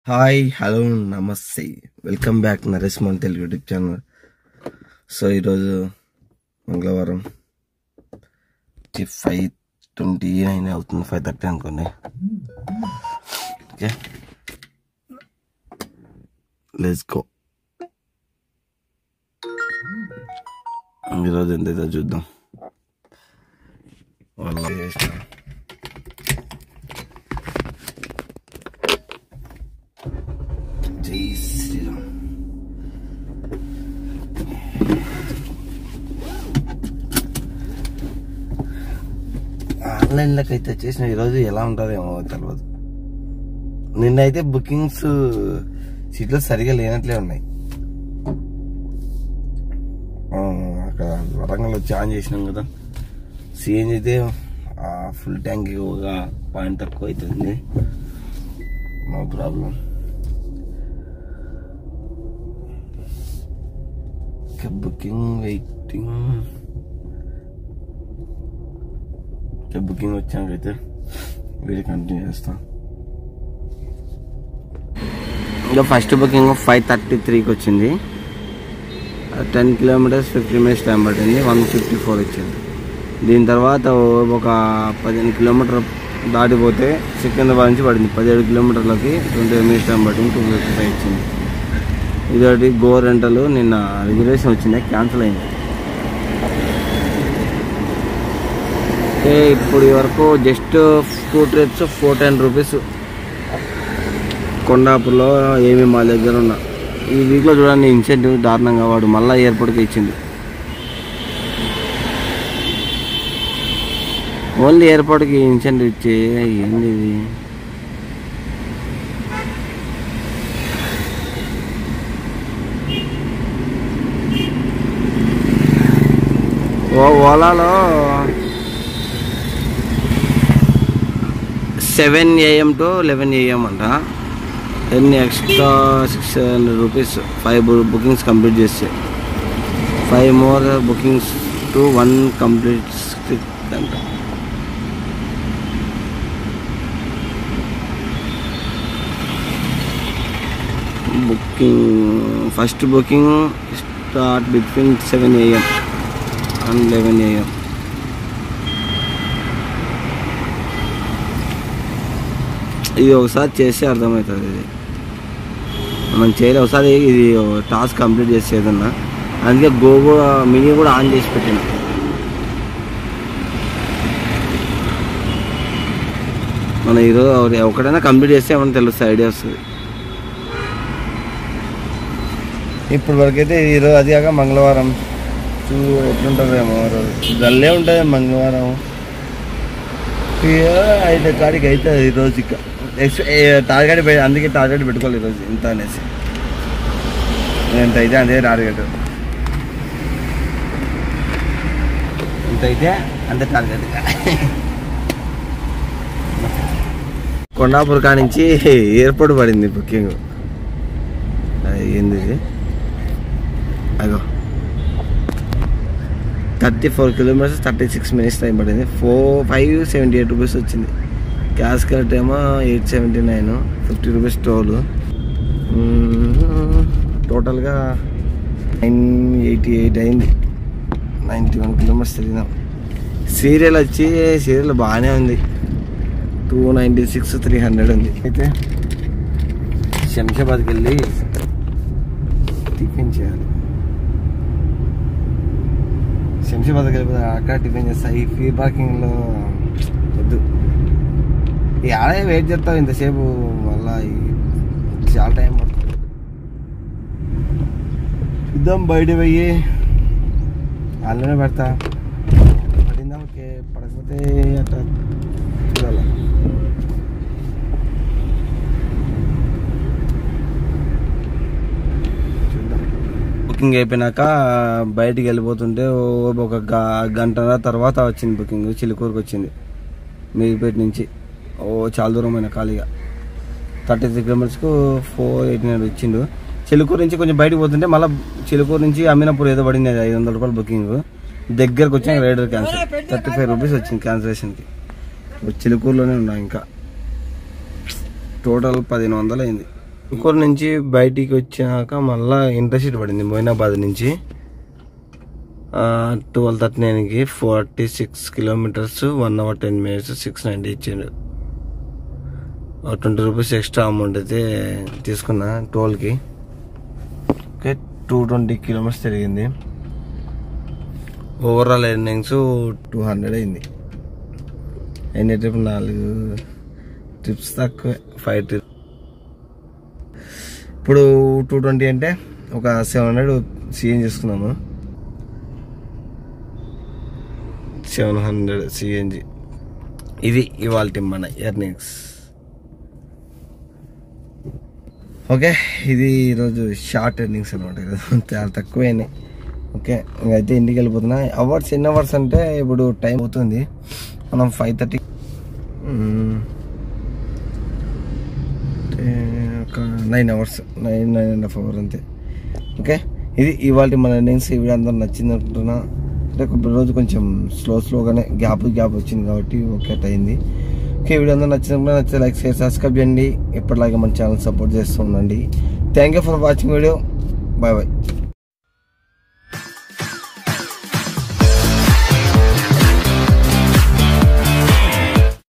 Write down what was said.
hi hello namaste welcome back Naresh మన Telugu YouTube channel so ఈరోజు మంగళవారం ఫైవ్ ట్వంటీ నైన్ అవుతుంది ఫైవ్ థర్టీ అనుకోండి ఓకే లెట్స్ గో ఈరోజు ఎంతైతే చూద్దాం వాళ్ళు చేసిన జై శ్రీరామ్ ఆన్లైన్లోకి అయితే చేసిన ఈరోజు ఎలా ఉంటుందేమో తెలియదు నిన్నైతే బుకింగ్స్ సీట్లు సరిగా లేనట్లే ఉన్నాయి ఆ, అక్కడ వరంగల్ వచ్చి ఆన్ చేసినాం కదా సిఎన్జి అయితే ఫుల్ ట్యాంక్ ఒక పాయింట్ తక్కువ అవుతుంది నో ప్రాబ్లం ఇంకా బుకింగ్ వెయిటింగ్ ఇంకా బుకింగ్ వచ్చాకైతే వీడియో కంటిన్యూ చేస్తాం ఇంకా ఫస్ట్ బుకింగ్ ఫైవ్ థర్టీ త్రీకి వచ్చింది ten kilometres fifty minutes time పట్టింది వన్ ఫిఫ్టీ ఫోర్ ఇచ్చింది దీని తర్వాత ఒక పదిహేను కిలోమీటర్ దాటిపోతే సికింద్రాబాద్ నుంచి పడింది పదిహేడు కిలోమీటర్లకి ట్వంటీ మినిట్స్ టైం పట్టింది టూ ఫిఫ్టీ ఫైవ్ ఇచ్చింది ఇదొకటి గో రెంటల్ నిన్న రిజర్వేషన్ వచ్చింది క్యాన్సిల్ అయింది ఓకే ఇప్పుడు వరకు just two trips four ten rupees కొండాపూర్లో ఏమి మా దగ్గర ఉన్న ఈ వీక్లో చూడండి ఇన్సెంటివ్ దారుణంగా వాడు మళ్ళీ ఎయిర్పోర్ట్కి ఇచ్చింది ఓన్లీ ఎయిర్పోర్ట్కి ఇన్సెంటివ్ ఇచ్చే ఏంది ఇది ఓ ఓలాలో seven AM to eleven AM అంట ఎన్ని extra six hundred rupees five bookings complete చేస్తే five more bookings to one complete అంట booking first booking start between seven AM and eleven AM ఇది ఒకసారి చేస్తే అర్థమవుతుంది ఇది మనం చేయలే ఒకసారి ఇది టాస్క్ కంప్లీట్ చేసి ఏదన్నా అందుకే గోగో మినీ కూడా ఆన్ చేసి పెట్టిన మన ఈరోజు ఒకటైనా కంప్లీట్ చేస్తే ఏమన్నా తెలుస్తుంది ఐడియా వస్తుంది ఇప్పుడు వరకైతే ఈరోజు అది కాక మంగళవారం చూ ఎట్లుంటుందేమో రోజు డల్లే ఉంటుంది మంగళవారం అయితే కాడికి అవుతుంది ఈరోజు ఇక నెక్స్ట్ టార్గెట్ పె- అందుకే టార్గెట్ పెట్టుకోవాలి ఈరోజు ఇంత అనేసి ఎంత అయితే అదే టార్గెట్ ఎంత అయితే అంతే టార్గెట్ కొండాపూర్ కా నుంచి ఎయిర్పోర్ట్ పడింది బుకింగ్ అది ఏంది ఇది అగో thirty four kilometres thirty six minutes time పడింది four five seventy eight rupees వచ్చింది క్యాష్ కరెక్ట్ ఏమో eight seventy nine fifty rupees toll టోటల్గా నైన్ ఎయిటీ ఎయిట్ అయింది నైంటీ వన్ కిలోమీటర్స్ తిరిగినాం సీరియల్ వచ్చి సీరియల్ బాగానే ఉంది two ninety six three hundred ఉంది అయితే శంషాబాద్కి వెళ్ళి టిఫిన్ చేయాలి శంషాబాద్కి వెళ్ళిపోతే అక్కడ టిఫిన్ చేస్తా ఈ ఫ్రీ పార్కింగ్లో వద్దు ఈ ఆడే వెయిట్ చేస్తావు ఇంతసేపు మళ్ళా ఈ- చాలా టైం పడుతుంది చూద్దాం బయట పోయి అందులోనే పెడతా పడిందా ఓకే పడకపోతే అట్లా చూడాలి చూద్దాం బుకింగ్ అయిపోయినాక బయటికి వెళ్ళిపోతుంటే ఓ ఒక గ- గంటన్నర తర్వాత వచ్చింది బుకింగ్ చిలుకూరుకి వచ్చింది మీరుపేట నుంచి ఓ చాలా దూరం అయినా ఖాళీగా థర్టీ త్రీ కిలోమీటర్స్కు ఫోర్ ఎయిటీ నైన్ వచ్చిండు చిలుకూరు నుంచి కొంచెం బయటకు పోతుంటే మళ్ళీ చిలుకూరు నుంచి అమీనాపూర్ ఏదో పడింది అది ఐదు వందల రూపాయలు బుకింగ్ దగ్గరకు వచ్చాక rider cancel thirty five rupees వచ్చింది క్యాన్సిలేషన్కి ఇప్పుడు చిలుకూరులోనే ఉన్నా ఇంకా టోటల్ పదిహేను వందలు అయింది ఇంకోటి నుంచి బయటికి వచ్చినాక మళ్ళా ఇంటర్షీట్ పడింది మొయినాబాద్ నుంచి ట్వెల్వ్ థర్టీ నైన్కి forty six kilometres one hour ten minutes six ninety ఇచ్చిండు ట్వంటీ రూపీస్ ఎక్స్ట్రా అమౌంట్ అయితే తీసుకున్నా టోల్కి ఓకే టూ ట్వంటీ కిలోమీటర్స్ తిరిగింది ఓవరాల్ ఎర్నింగ్స్ టూ హండ్రెడ్ అయింది ఎన్ని ట్రిప్ నాలుగు ట్రిప్స్ తక్కువే ఫైవ్ ట్రిప్ ఇప్పుడు టూ ట్వంటీ అంటే ఒక సెవెన్ హండ్రెడ్ సీఎన్ చేసుకున్నాము సెవెన్ హండ్రెడ్ సిఎన్జి ఇది ఇవాళ మన ఎర్నింగ్స్ ఓకే ఇది ఈరోజు షార్ట్ ఎర్నింగ్స్ అనమాట ఈరోజు చాలా తక్కువైనాయి ఓకే ఇంకైతే ఇంటికి వెళ్ళిపోతున్నా అవర్స్ ఎన్ని అవర్స్ అంటే ఇప్పుడు టైం అవుతుంది మనం ఫైవ్ థర్టీ ఒక nine hours nine nine and half hour అంతే ఓకే ఇది ఇవాళ మన ఎర్నింగ్స్ ఈ వీడియో అందరూ నచ్చింది అనుకుంటున్నా అంటే ఒక రోజు కొంచెం స్లో స్లోగానే గ్యాప్ గ్యాప్ వచ్చింది కాబట్టి ఓకే అట్ అయింది ఓకే వీడియో అందరూ నచ్చినప్పుడు నచ్చితే లైక్ షేర్ సబ్స్క్రైబ్ చేయండి ఎప్పటిలాగే మన ఛానల్ సపోర్ట్ చేస్తూ ఉండండి thank you for watching video bye bye